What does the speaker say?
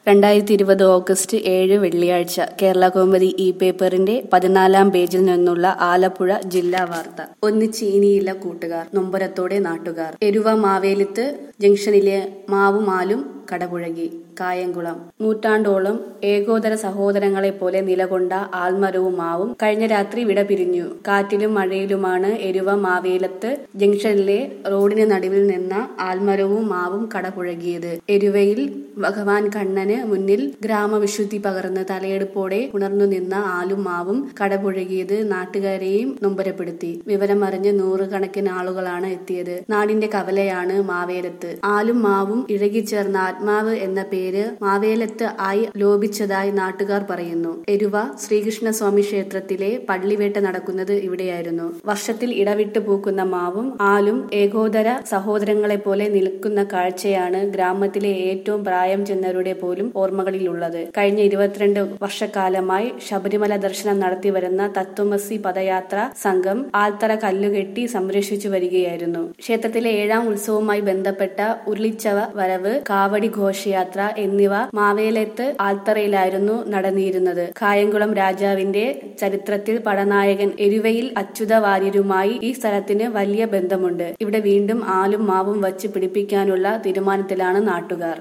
രണ്ടായിരത്തി ഇരുപത് ഓഗസ്റ്റ് ഏഴ് വെള്ളിയാഴ്ച കേരള കൗമുദി ഇ പേപ്പറിന്റെ പതിനാലാം പേജിൽ നിന്നുള്ള ആലപ്പുഴ ജില്ലാ വാർത്ത ഒന്ന് ചീനിയില്ല കൂട്ടുകാർ നൊമ്പരത്തോടെ നാട്ടുകാർ എരുവ മാവേലിത്ത് ജംഗ്ഷനിലെ മാവുമാലും കടപുഴകി കായംകുളം നൂറ്റാണ്ടോളം ഏകോദര സഹോദരങ്ങളെ പോലെ നിലകൊണ്ട ആൽമരവും മാവും കഴിഞ്ഞ രാത്രി വിട പിരിഞ്ഞു കാറ്റിലും മഴയിലുമാണ് എരുവ മാവേലത്ത് ജംഗ്ഷനിലെ റോഡിന് നടുവിൽ നിന്ന ആൽമരവും മാവും കടപുഴകിയത് എരുവയിൽ ഭഗവാൻ കണ്ണന് മുന്നിൽ ഗ്രാമവിശുദ്ധി പകർന്ന് തലയെടുപ്പോടെ ഉണർന്നു നിന്ന ആലും മാവും കടപുഴകിയത് നാട്ടുകാരെയും നൊമ്പരപ്പെടുത്തി വിവരമറിഞ്ഞ് നൂറുകണക്കിന് ആളുകളാണ് എത്തിയത് നാടിന്റെ കവലയാണ് മാവേലത്ത് ആലും മാവും ഇഴകിച്ചേർന്ന ആത്മാവ് എന്ന പേര് മാവേലത്ത് ആയി ലോപിച്ചതായി നാട്ടുകാർ പറയുന്നു എരുവ ശ്രീകൃഷ്ണസ്വാമി ക്ഷേത്രത്തിലെ പള്ളിവേട്ട നടക്കുന്നത് ഇവിടെയായിരുന്നു വർഷത്തിൽ ഇടവിട്ട് പൂക്കുന്ന മാവും ആലും ഏകോദര സഹോദരങ്ങളെ പോലെ നിൽക്കുന്ന കാഴ്ചയാണ് ഗ്രാമത്തിലെ ഏറ്റവും പ്രായം ചെന്നവരുടെ പോലും ഓർമ്മകളിലുള്ളത് കഴിഞ്ഞ ഇരുപത്തിരണ്ട് വർഷക്കാലമായി ശബരിമല ദർശനം നടത്തിവരുന്ന തത്വമസി പദയാത്ര സംഘം ആൽത്തറ കല്ലുകെട്ടി സംരക്ഷിച്ചു വരികയായിരുന്നു ക്ഷേത്രത്തിലെ ഏഴാം ഉത്സവവുമായി ബന്ധപ്പെട്ട ഉരുളിച്ചവ വരവ് കാവടി ഘോഷയാത്ര എന്നിവ മാവേലത്ത് ആൽത്തറയിലായിരുന്നു നടന്നിരുന്നത് കായംകുളം രാജാവിന്റെ ചരിത്രത്തിൽ പടനായകൻ എരുവയിൽ അച്യുത വാര്യരുമായി ഈ സ്ഥലത്തിന് വലിയ ബന്ധമുണ്ട് ഇവിടെ വീണ്ടും ആലും മാവും വച്ച് പിടിപ്പിക്കാനുള്ള തീരുമാനത്തിലാണ് നാട്ടുകാർ